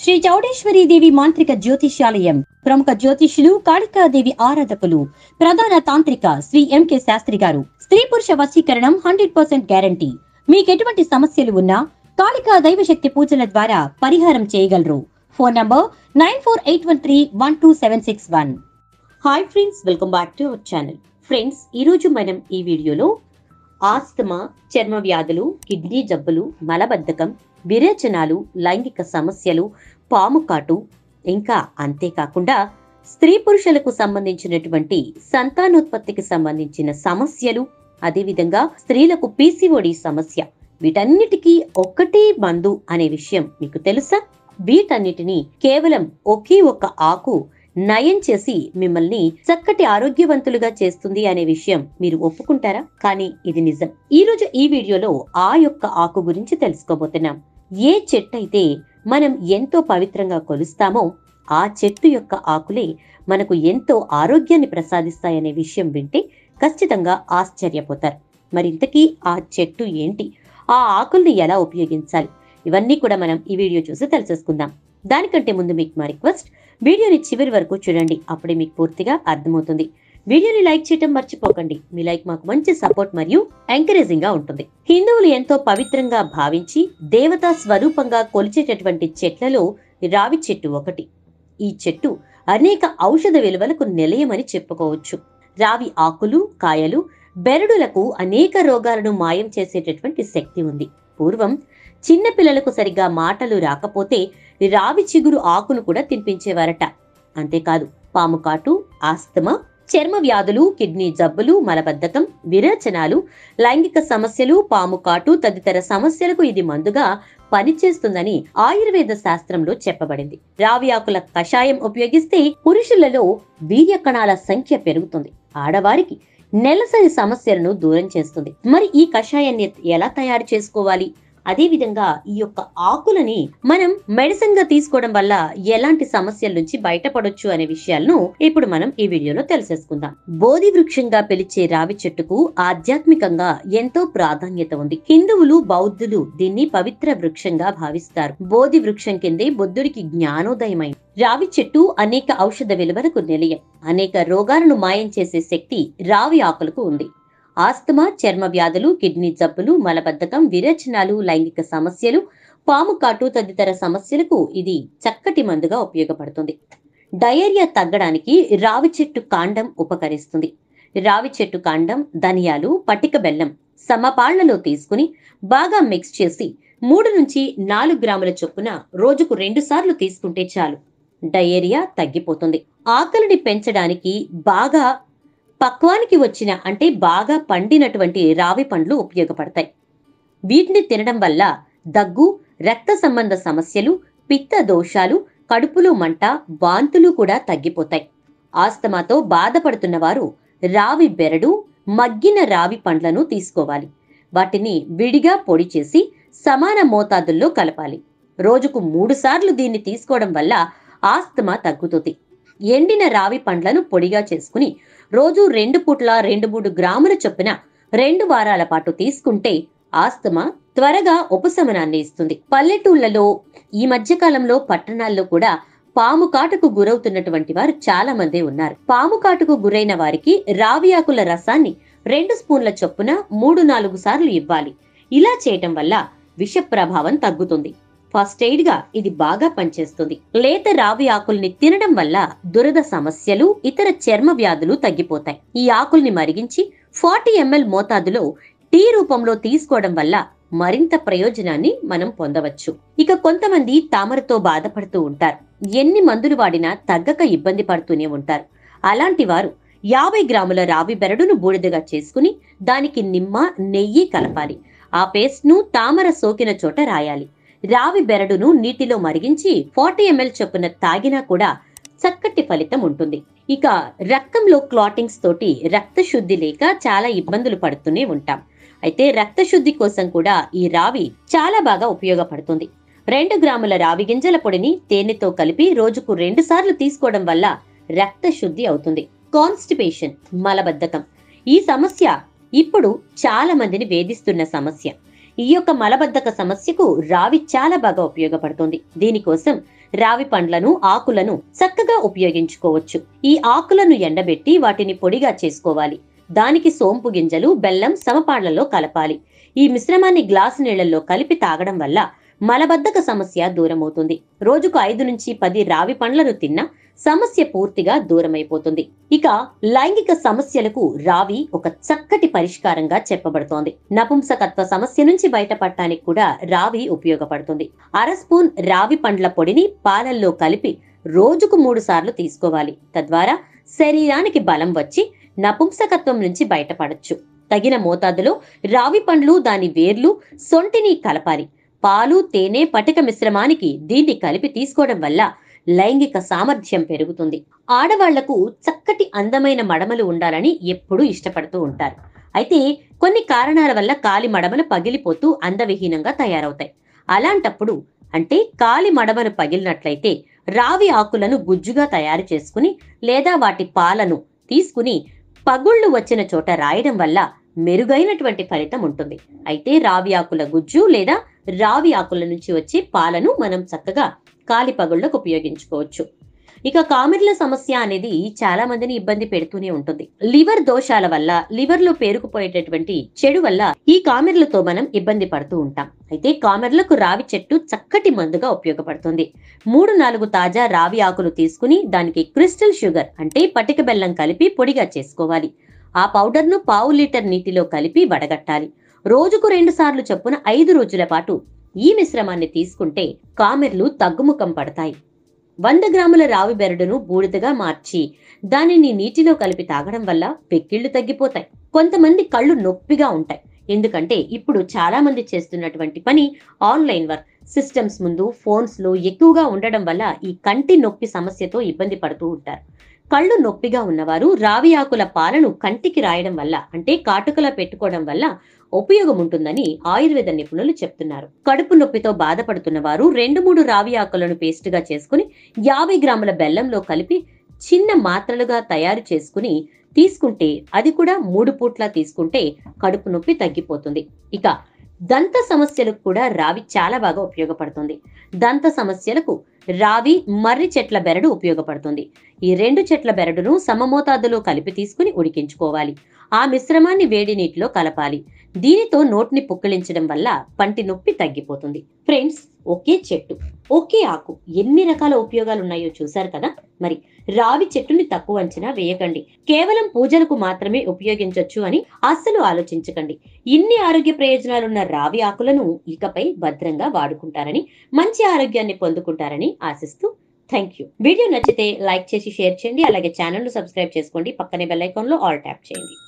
శ్రీ చౌడేశ్వరి దేవి మాంత్రిక జ్యోతిష్యాలయం ప్రముఖ జ్యోతిష్యులు కాళికాదేవి ఆరాధకులు ప్రధాన తాంత్రిక శ్రీ ఎంకే శాస్త్రి గారు స్త్రీ పురుష వశీకరణం హండ్రెడ్ పర్సెంట్ గ్యారంటీ మీకెటువంటి సమస్యలు ఉన్నా కాళికా దైవశక్తి పూజల ద్వారా పరిహారం చేయగలరు phone number nine four eight one three one two seven six one hi friends welcome back to our channel friends ఈరోజు మనం ఈ వీడియోలో ఆస్తమా చర్మ వ్యాధులు కిడ్నీ జబ్బులు మలబద్ధకం విరేచనాలు లైంగిక సమస్యలు పాము కాటు ఇంకా అంతేకాకుండా స్త్రీ పురుషులకు సంబంధించినటువంటి సంతానోత్పత్తికి సంబంధించిన సమస్యలు అదేవిధంగా స్త్రీలకు పీసీఓడి సమస్య వీటన్నిటికీ ఒక్కటే మందు అనే విషయం మీకు తెలుసా వీటన్నిటిని కేవలం ఒకే ఒక్క ఆకు నయం చేసి మిమ్మల్ని చక్కటి ఆరోగ్యవంతులుగా చేస్తుంది అనే విషయం మీరు ఒప్పుకుంటారా కానీ ఇది నిజం ఈ రోజు ఈ వీడియోలో ఆ యొక్క ఆకు గురించి తెలుసుకోబోతున్నాం ఏ చెట్టు అయితే మనం ఎంతో పవిత్రంగా కొలుస్తామో ఆ చెట్టు యొక్క ఆకులే మనకు ఎంతో ఆరోగ్యాన్ని ప్రసాదిస్తాయనే విషయం వింటే ఖచ్చితంగా ఆశ్చర్యపోతారు మరింతకీ ఆ చెట్టు ఏంటి ఆ ఆకుల్ని ఎలా ఉపయోగించాలి ఇవన్నీ కూడా మనం ఈ వీడియో చూసి తెలుసుకుందాం దానికంటే ముందు మీకు మా రిక్వెస్ట్ వీడియోని చివరి వరకు చూడండి అప్పుడే మీకు పూర్తిగా అర్థమవుతుంది వీడియోని లైక్ చేయటం మర్చిపోకండి మీ లైక్ మాకు మంచి సపోర్ట్ మరియు ఎంకరేజింగ్ గా ఉంటుంది హిందువులు ఎంతో పవిత్రంగా భావించి దేవతా స్వరూపంగా కొలిచేటటువంటి చెట్లలో రావి చెట్టు ఒకటి ఈ చెట్టు అనేక ఔషధ విలువలకు నిలయమని చెప్పుకోవచ్చు రావి ఆకులు కాయలు బెరడులకు అనేక రోగాలను మాయం చేసేటటువంటి శక్తి ఉంది పూర్వం చిన్న పిల్లలకు సరిగ్గా మాటలు రాకపోతే రావి చిగురు ఆకును కూడా తినిపించేవారట అంతేకాదు పాము కాటు ఆస్తమా చర్మ వ్యాధులు కిడ్నీ జబ్బులు మలబద్ధకం విరేచనాలు లైంగిక సమస్యలు పాము కాటు తదితర సమస్యలకు ఇది మందుగా పనిచేస్తుందని ఆయుర్వేద శాస్త్రంలో చెప్పబడింది రావి ఆకుల కషాయం ఉపయోగిస్తే పురుషులలో వీర్య కణాల సంఖ్య పెరుగుతుంది ఆడవారికి నెలసరి సమస్యలను దూరం చేస్తుంది మరి ఈ కషాయాన్ని ఎలా తయారు చేసుకోవాలి అదే విధంగా ఈ యొక్క ఆకులని మనం మెడిసిన్ గా తీసుకోవడం వల్ల ఎలాంటి సమస్యల నుంచి బయటపడొచ్చు అనే విషయాలను ఇప్పుడు మనం ఈ వీడియోలో తెలిసేసుకుందాం బోధి వృక్షంగా పిలిచే రావి చెట్టుకు ఆధ్యాత్మికంగా ఎంతో ప్రాధాన్యత ఉంది హిందువులు బౌద్ధులు దీన్ని పవిత్ర వృక్షంగా భావిస్తారు బోధి వృక్షం కిందే బుద్ధుడికి జ్ఞానోదయమైంది రావి చెట్టు అనేక ఔషధ విలువలకు నిలయం అనేక రోగాలను మాయం చేసే శక్తి రావి ఆకులకు ఉంది ఆస్తమా చర్మ వ్యాధులు కిడ్నీ జబ్బులు మలబద్ధకం విరేచనాలు లైంగిక సమస్యలు పాము కాటు తదితర సమస్యలకు ఇది చక్కటి మందుగా ఉపయోగపడుతుంది డయేరియా తగ్గడానికి రావి చెట్టు కాండం ఉపకరిస్తుంది రావి చెట్టు కాండం ధనియాలు పటిక బెల్లం సమపాళ్లలో తీసుకుని బాగా మిక్స్ చేసి మూడు నుంచి నాలుగు గ్రాముల చొప్పున రోజుకు రెండు సార్లు తీసుకుంటే చాలు డయేరియా తగ్గిపోతుంది ఆకలిని పెంచడానికి బాగా పక్వానికి వచ్చిన అంటే బాగా పండినటువంటి రావి పండ్లు ఉపయోగపడతాయి వీటిని తినడం వల్ల దగ్గు రక్త సంబంధ సమస్యలు పిత్త దోషాలు కడుపులో మంట వాంతులు కూడా తగ్గిపోతాయి ఆస్తమాతో బాధపడుతున్న వారు రావి బెరడు మగ్గిన రావి పండ్లను తీసుకోవాలి వాటిని విడిగా పొడి చేసి సమాన మోతాదుల్లో కలపాలి రోజుకు మూడు సార్లు దీన్ని తీసుకోవడం వల్ల ఆస్తమా తగ్గుతుంది ఎండిన రావి పండ్లను పొడిగా చేసుకుని రోజు రెండు పూట్ల రెండు మూడు గ్రాముల చొప్పున రెండు వారాల పాటు తీసుకుంటే ఆస్తమా త్వరగా ఉపశమనాన్ని ఇస్తుంది పల్లెటూళ్లలో ఈ మధ్య కాలంలో పట్టణాల్లో కూడా పాము కాటుకు గురవుతున్నటువంటి వారు చాలా మంది ఉన్నారు పాము కాటుకు గురైన వారికి రావి ఆకుల రసాన్ని రెండు స్పూన్ల చొప్పున మూడు నాలుగు సార్లు ఇవ్వాలి ఇలా చేయటం వల్ల విష ప్రభావం తగ్గుతుంది ఫస్ట్ ఎయిడ్ గా ఇది బాగా పనిచేస్తుంది లేత రావి ఆకుల్ని తినడం వల్ల దురద సమస్యలు ఇతర చర్మ వ్యాధులు తగ్గిపోతాయి ఈ ఆకుల్ని మరిగించి ఫార్టీ ఎంఎల్ మోతాదులో టీ రూపంలో తీసుకోవడం వల్ల మరింత ప్రయోజనాన్ని మనం పొందవచ్చు ఇక కొంతమంది తామరతో బాధపడుతూ ఉంటారు ఎన్ని మందులు వాడినా తగ్గక ఇబ్బంది పడుతూనే ఉంటారు అలాంటి వారు యాభై గ్రాముల రావి బెరడును బూడిదగా చేసుకుని దానికి నిమ్మ నెయ్యి కలపాలి ఆ పేస్ట్ ను తామర సోకిన చోట రాయాలి రావి బెరడును నీటిలో మరిగించి ఫార్టీ ఎంఎల్ చొప్పున తాగినా కూడా చక్కటి ఫలితం ఉంటుంది ఇక రక్తంలో క్లాటింగ్స్ తోటి రక్త శుద్ధి లేక చాలా ఇబ్బందులు పడుతూనే ఉంటాం అయితే రక్త శుద్ధి కోసం కూడా ఈ రావి చాలా బాగా ఉపయోగపడుతుంది రెండు గ్రాముల రావి గింజల పొడిని తేనెతో కలిపి రోజుకు రెండు సార్లు తీసుకోవడం వల్ల రక్త శుద్ధి అవుతుంది కాన్స్టిపేషన్ మలబద్ధకం ఈ సమస్య ఇప్పుడు చాలా మందిని వేధిస్తున్న సమస్య ఈ యొక్క మలబద్ధక సమస్యకు రావి చాలా బాగా ఉపయోగపడుతుంది దీనికోసం రావి పండ్లను ఆకులను చక్కగా ఉపయోగించుకోవచ్చు ఈ ఆకులను ఎండబెట్టి వాటిని పొడిగా చేసుకోవాలి దానికి సోంపు గింజలు బెల్లం సమపాళ్లలో కలపాలి ఈ మిశ్రమాన్ని గ్లాసు నీళ్లలో కలిపి తాగడం వల్ల మలబద్ధక సమస్య దూరమవుతుంది రోజుకు ఐదు నుంచి పది రావి పండ్లను తిన్నా సమస్య పూర్తిగా దూరమైపోతుంది ఇక లైంగిక సమస్యలకు రావి ఒక చక్కటి పరిష్కారంగా చెప్పబడుతోంది నపుంసకత్వ సమస్య నుంచి బయటపడటానికి కూడా రావి ఉపయోగపడుతుంది అర స్పూన్ రావి పండ్ల పొడిని పాలల్లో కలిపి రోజుకు మూడు సార్లు తీసుకోవాలి తద్వారా శరీరానికి బలం వచ్చి నపుంసకత్వం నుంచి బయటపడచ్చు తగిన మోతాదులో రావి పండ్లు దాని వేర్లు సొంటిని కలపాలి పాలు తేనె పటిక మిశ్రమానికి దీన్ని కలిపి తీసుకోవడం వల్ల లైంగిక సామర్థ్యం పెరుగుతుంది ఆడవాళ్లకు చక్కటి అందమైన మడమలు ఉండాలని ఎప్పుడూ ఇష్టపడుతూ ఉంటారు అయితే కొన్ని కారణాల వల్ల కాలి మడమలు పగిలిపోతూ అందవిహీనంగా తయారవుతాయి అలాంటప్పుడు అంటే కాలి మడమలు పగిలినట్లయితే రావి ఆకులను గుజ్జుగా తయారు చేసుకుని లేదా వాటి పాలను తీసుకుని పగుళ్ళు వచ్చిన చోట రాయడం వల్ల మెరుగైనటువంటి ఫలితం ఉంటుంది అయితే రావి ఆకుల గుజ్జు లేదా రావి ఆకుల నుంచి వచ్చే పాలను మనం చక్కగా కాలి పగుళ్ళకు ఉపయోగించుకోవచ్చు ఇక కామెర్ల సమస్య అనేది చాలా మందిని ఇబ్బంది పెడుతూనే ఉంటుంది లివర్ దోషాల వల్ల లివర్ లో పేరుకుపోయేటటువంటి చెడు వల్ల ఈ కామెర్లతో మనం ఇబ్బంది పడుతూ ఉంటాం అయితే కామెర్లకు రావి చెట్టు చక్కటి మందుగా ఉపయోగపడుతుంది మూడు నాలుగు తాజా రావి ఆకులు తీసుకుని దానికి క్రిస్టల్ షుగర్ అంటే పటిక బెల్లం కలిపి పొడిగా చేసుకోవాలి ఆ పౌడర్ను పావు లీటర్ నీటిలో కలిపి వడగట్టాలి రోజుకు రెండు సార్లు చొప్పున ఐదు రోజుల పాటు ఈ మిశ్రమాన్ని తీసుకుంటే కామెర్లు తగ్గుముఖం పడతాయి వంద గ్రాముల రావి బెరడును బూడిదగా మార్చి దానిని నీటిలో కలిపి తాగడం వల్ల పెక్కిళ్లు తగ్గిపోతాయి కొంతమంది కళ్ళు నొప్పిగా ఉంటాయి ఎందుకంటే ఇప్పుడు చాలా మంది చేస్తున్నటువంటి పని ఆన్లైన్ వర్క్ సిస్టమ్స్ ముందు ఫోన్స్ లో ఎక్కువగా ఉండడం వల్ల ఈ కంటి నొప్పి సమస్యతో ఇబ్బంది పడుతూ ఉంటారు కళ్ళు నొప్పిగా ఉన్నవారు రావి ఆకుల పాలను కంటికి రాయడం వల్ల అంటే కాటుకలా పెట్టుకోవడం వల్ల ఉపయోగం ఉంటుందని ఆయుర్వేద నిపుణులు చెప్తున్నారు కడుపు నొప్పితో బాధపడుతున్న వారు రెండు మూడు రావి ఆకులను పేస్ట్గా చేసుకుని యాభై గ్రాముల బెల్లంలో కలిపి చిన్న మాత్రలుగా తయారు చేసుకుని తీసుకుంటే అది కూడా మూడు పూట్ల తీసుకుంటే కడుపు నొప్పి తగ్గిపోతుంది ఇక దంత సమస్యలకు కూడా రావి చాలా బాగా ఉపయోగపడుతుంది దంత సమస్యలకు రావి మర్రి చెట్ల బెరడు ఉపయోగపడుతుంది ఈ రెండు చెట్ల బెరడును సమమోతాదులో కలిపి తీసుకుని ఉడికించుకోవాలి ఆ మిశ్రమాన్ని వేడి నీటిలో కలపాలి దీనితో నోటిని పుక్కిలించడం వల్ల పంటి నొప్పి తగ్గిపోతుంది ఫ్రెండ్స్ ఒకే చెట్టు ఒకే ఆకు ఎన్ని రకాల ఉపయోగాలు ఉన్నాయో చూశారు కదా మరి రావి చెట్టుని తక్కువ అంచనా వేయకండి కేవలం పూజలకు మాత్రమే ఉపయోగించొచ్చు అని అస్సలు ఆలోచించకండి ఇన్ని ఆరోగ్య ప్రయోజనాలున్న రావి ఆకులను ఇకపై భద్రంగా వాడుకుంటారని మంచి ఆరోగ్యాన్ని పొందుకుంటారని ఆశిస్తూ థ్యాంక్ యూ వీడియో నచ్చితే లైక్ చేసి షేర్ చేయండి అలాగే ఛానల్ ను సబ్స్క్రైబ్ చేసుకోండి పక్కనే బెల్ ఐకాన్ లో ఆల్ ట్యాప్ చేయండి